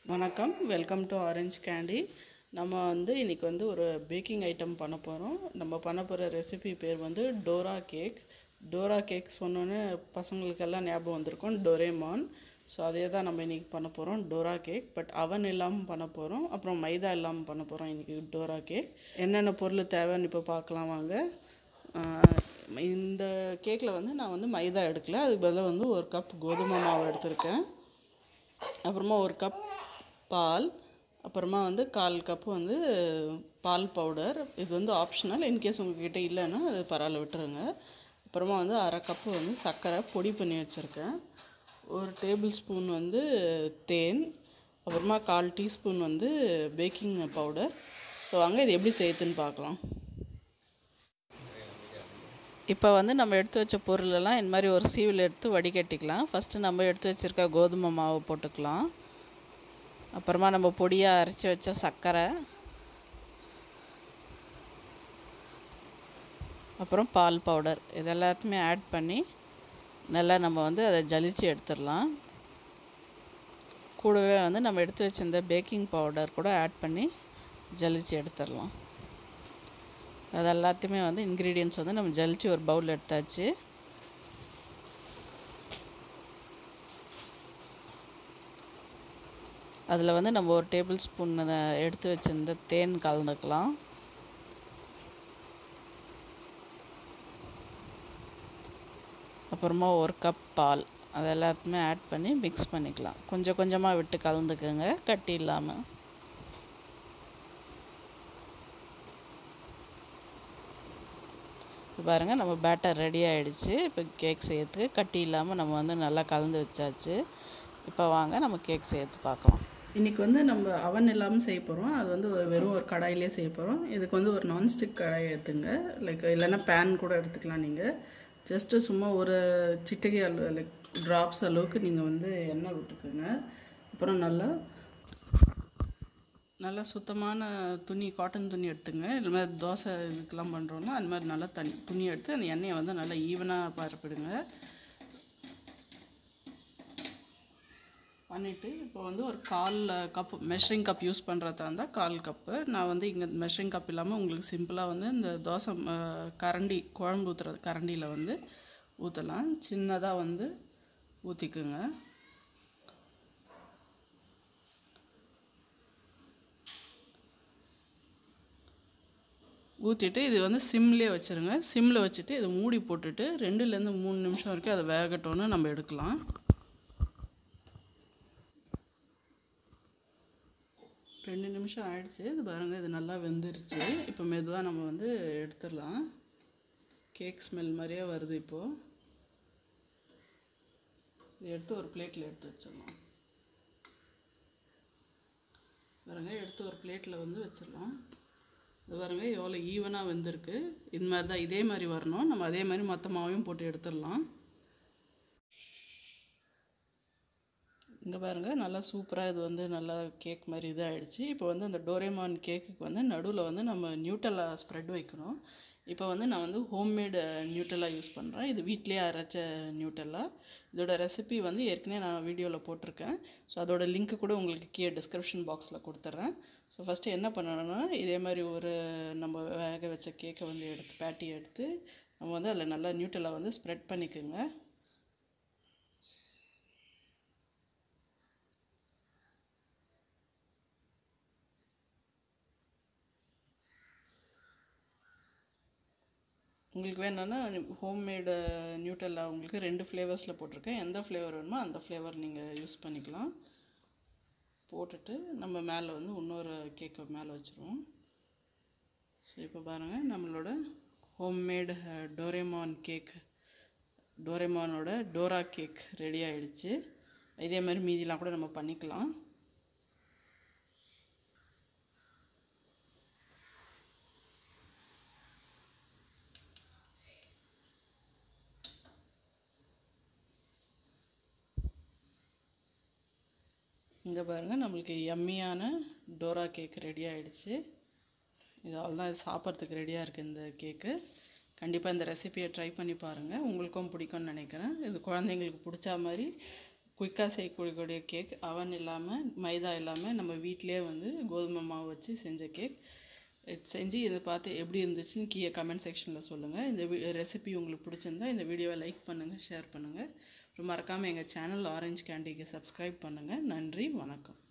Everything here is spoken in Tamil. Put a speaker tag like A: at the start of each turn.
A: வணக்கம் வெல்கம் டு ஆரஞ்ச் கேண்டி நம்ம வந்து இன்றைக்கி வந்து ஒரு பேக்கிங் ஐட்டம் பண்ண போகிறோம் நம்ம பண்ண போகிற ரெசிபி பேர் வந்து டோரா கேக் டோரா கேக் சொன்னோன்னே பசங்களுக்கெல்லாம் ஞாபகம் வந்திருக்கும் டொரேமான் ஸோ அதே தான் நம்ம இன்றைக்கி பண்ண போகிறோம் டோரா கேக் பட் அவன் இல்லாமல் பண்ண போகிறோம் அப்புறம் மைதா இல்லாமல் பண்ண போகிறோம் இன்றைக்கி டோரா கேக் என்னென்ன பொருள் தேவைன்னு இப்போ பார்க்கலாம் வாங்க ஆஹ் இந்த கேக்கில் வந்து நான் வந்து மைதா எடுக்கல அதுக்கு பதிலாக வந்து ஒரு கப் கோதுமை மாவு எடுத்திருக்கேன் அப்புறமா ஒரு கப் பால் அப்புறமா வந்து கால் கப்பு வந்து பால் பவுடர் இது வந்து ஆப்ஷனல் இன்கேஸ் உங்ககிட்ட இல்லைன்னா அது பரவாயில்ல விட்டுருங்க அப்புறமா வந்து அரை கப்பு வந்து சர்க்கரை பொடி பண்ணி வச்சுருக்கேன் ஒரு டேபிள் ஸ்பூன் வந்து தேன் அப்புறமா கால் டீஸ்பூன் வந்து பேக்கிங் பவுடர் ஸோ வாங்க இது எப்படி செய்யுதுன்னு பார்க்கலாம் இப்போ வந்து நம்ம எடுத்து வச்ச பொருளெல்லாம் இந்த மாதிரி ஒரு சீவில் எடுத்து வடிகட்டிக்கலாம் ஃபஸ்ட்டு நம்ம எடுத்து வச்சுருக்க கோதுமை மாவு போட்டுக்கலாம் அப்புறமா நம்ம பொடியாக அரைச்சி வச்ச சர்க்கரை அப்புறம் பால் பவுடர் இது எல்லாத்தையுமே ஆட் பண்ணி நல்லா நம்ம வந்து அதை ஜலிச்சு எடுத்துடலாம் கூடவே வந்து நம்ம எடுத்து வச்சிருந்த பேக்கிங் பவுடர் கூட ஆட் பண்ணி ஜலிச்சு எடுத்துடலாம் அது எல்லாத்தையுமே வந்து இன்க்ரீடியன்ட்ஸ் வந்து நம்ம ஜலிச்சு ஒரு பவுல் எடுத்தாச்சு அதில் வந்து நம்ம ஒரு டேபிள் ஸ்பூன் எடுத்து வச்சிருந்த தேன் கலந்துக்கலாம் அப்புறமா ஒரு கப் பால் அது எல்லாத்தையுமே ஆட் பண்ணி மிக்ஸ் பண்ணிக்கலாம் கொஞ்சம் கொஞ்சமாக விட்டு கலந்துக்கோங்க கட்டி இல்லாமல் இப்போ பாருங்கள் நம்ம பேட்டர் ரெடி ஆகிடுச்சு இப்போ கேக் செய்யறதுக்கு கட்டி இல்லாமல் நம்ம வந்து நல்லா கலந்து வச்சாச்சு இப்போ வாங்க நம்ம கேக் செய்யறது பார்க்கலாம் இன்றைக்கி வந்து நம்ம அவன் இல்லாமல் செய்ய போகிறோம் அது வந்து ஒரு வெறும் ஒரு கடாயிலே செய்ய போகிறோம் இதுக்கு வந்து ஒரு நான்ஸ்டிக் கடாய் எடுத்துங்க லைக் இல்லைன்னா பேன் கூட எடுத்துக்கலாம் நீங்கள் ஜஸ்ட்டு சும்மா ஒரு சிட்டிகை அளவு லைக் ட்ராப்ஸ் அளவுக்கு நீங்கள் வந்து எண்ணெய் விட்டுக்குங்க அப்புறம் நல்லா நல்லா சுத்தமான துணி காட்டன் துணி எடுத்துங்க இது மாதிரி தோசை இதுக்கெல்லாம் பண்ணுறோன்னா அந்த மாதிரி நல்லா தண்ணி துணி எடுத்து அந்த எண்ணெயை வந்து நல்லா ஈவனாக பரப்பிடுங்க பண்ணிவிட்டு இப்போ வந்து ஒரு கால் கப் மெஷரிங் கப் யூஸ் பண்ணுறதா இருந்தால் கால் கப்பு நான் வந்து இங்கே மெஷரிங் கப் இல்லாமல் உங்களுக்கு சிம்பிளாக வந்து இந்த தோசை கரண்டி குழம்பு ஊற்றுறது கரண்டியில் வந்து ஊற்றலாம் சின்னதாக வந்து ஊற்றிக்குங்க ஊற்றிட்டு இது வந்து சிம்லேயே வச்சுருங்க சிம்மில் வச்சுட்டு இதை மூடி போட்டுட்டு ரெண்டுலேருந்து மூணு நிமிஷம் வரைக்கும் அதை வேகட்டோன்னு நம்ம எடுக்கலாம் ரெண்டு நிமிஷம் ஆயிடுச்சு இது பாருங்கள் இது நல்லா வெந்துருச்சு இப்போ மெதுவாக நம்ம வந்து எடுத்துடலாம் கேக் ஸ்மெல் மாதிரியே வருது இப்போது இதை எடுத்து ஒரு பிளேட்டில் எடுத்து வச்சிடலாம் பாருங்க எடுத்து ஒரு பிளேட்டில் வந்து வச்சிடலாம் இது பாருங்க எவ்வளோ ஈவனாக வெந்திருக்கு இது மாதிரி தான் இதே மாதிரி வரணும் நம்ம அதே மாதிரி மற்ற மாவையும் போட்டு எடுத்துடலாம் இங்கே பாருங்கள் நல்லா சூப்பராக இது வந்து நல்லா கேக் மாதிரி இதாகிடுச்சு இப்போ வந்து அந்த டோரேமான் கேக்குக்கு வந்து நடுவில் வந்து நம்ம நியூட்டலா ஸ்ப்ரெட் வைக்கணும் இப்போ வந்து நான் வந்து ஹோம்மேடு நியூட்டலா யூஸ் பண்ணுறேன் இது வீட்லேயே அரைச்ச நியூட்டலா இதோட ரெசிபி வந்து ஏற்கனவே நான் வீடியோவில் போட்டிருக்கேன் ஸோ அதோட லிங்க்கு கூட உங்களுக்கு கீழே டிஸ்கிரிப்ஷன் பாக்ஸில் கொடுத்துட்றேன் ஸோ ஃபஸ்ட்டு என்ன பண்ணணும்னா இதே மாதிரி ஒரு நம்ம வேக வச்ச கேக்கை வந்து எடுத்து பேட்டி எடுத்து நம்ம வந்து அதில் நல்லா நியூட்டலா வந்து ஸ்ப்ரெட் பண்ணிக்கோங்க உங்களுக்கு வேணும்னா ஹோம்மேடு நியூட்டல்லா உங்களுக்கு ரெண்டு ஃப்ளேவர்ஸில் போட்டிருக்கேன் எந்த ஃப்ளேவர் வேணுமோ அந்த ஃப்ளேவர் நீங்கள் யூஸ் பண்ணிக்கலாம் போட்டுட்டு நம்ம மேலே வந்து இன்னொரு கேக்கை மேலே வச்சுருவோம் ஸோ இப்போ பாருங்கள் நம்மளோட ஹோம்மேடு டோரேமான் கேக் டோரேமானோட டோரா கேக் ரெடி ஆகிடுச்சு இதே மாதிரி மீதிலாம் கூட நம்ம பண்ணிக்கலாம் இங்கே பாருங்கள் நம்மளுக்கு எம்மியான டோரா கேக் ரெடி ஆகிடுச்சு இது அவ்வளோதான் இது சாப்பிட்றதுக்கு ரெடியாக இருக்குது இந்த கேக்கு கண்டிப்பாக இந்த ரெசிபியை ட்ரை பண்ணி பாருங்கள் உங்களுக்கும் பிடிக்கும்னு நினைக்கிறேன் இது குழந்தைங்களுக்கு பிடிச்சா மாதிரி குயிக்காக செய்யக்கூடிய கேக் அவன் இல்லாமல் மைதா இல்லாமல் நம்ம வீட்டிலே வந்து கோதுமை மாவு வச்சு செஞ்ச கேக் இது செஞ்சு இதை பார்த்து எப்படி இருந்துச்சுன்னு கீழே கமெண்ட் செக்ஷனில் சொல்லுங்கள் இந்த ரெசிபி உங்களுக்கு பிடிச்சிருந்தா இந்த வீடியோவை லைக் பண்ணுங்கள் ஷேர் பண்ணுங்கள் அப்புறம் மறக்காமல் எங்கள் சேனல் ஆரஞ்சு கேண்டிக்கு சப்ஸ்கிரைப் பண்ணுங்கள் நன்றி வணக்கம்